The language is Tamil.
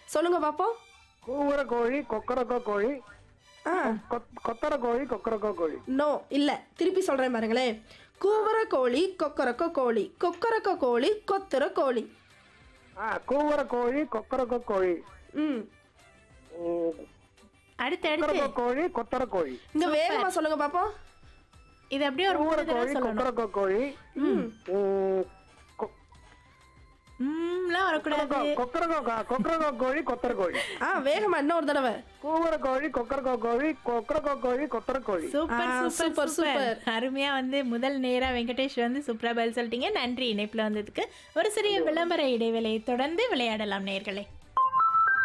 சொல்லுங்க பாப்போம் கூவுற கோழி கொக்கரக்கோ கோழி ஆ கொத்- கொத்தர கோழி கொக்கரக்கோ கோழி நோ இல்ல திருப்பி சொல்றேன் பாருங்களேன் கூவர கோழி கொக்கரக்கோ கோழி கொக்கரக்கோ கோழி கொத்துற கோழி ஆ கூவுற கோழி கொக்கரக்கோ கோழி ம் ம், அடுத்து அடுத்து கொக்கரக்கோ கோழி கொத்தர கோழி இங்க வேகமா சொல்லுங்க பாப்போம் இது அப்படியே ஒரு கூவுற மூணு தடவை கோழி சொல்லணும் கொக்கரக்கோ கோழி ம் ம், கொ- ம்லாம் வரக்கூடாது கொக்கரக்கோ கா- கொக்கரக்கோ கோழி கொத்தர கோழி ஆ வேகமா இன்னொரு தடவை கூவுற கோழி கொக்கரக்கோ கோழி கொக்கரக்கோ கோழி கொத்தர கோழி சூப்பர் ஆ, சூப்பர் சூப்பர், சூப்பர் அருமையா வந்து முதல் நேரா வெங்கடேஷ் வந்து சூப்பரா பதில் சொல்லிட்டீங்க நன்றி இணைப்புல வந்ததுக்கு ஒரு சிறிய விளம்பர இடைவேளையை தொடர்ந்து விளையாடலாம் நேர்களே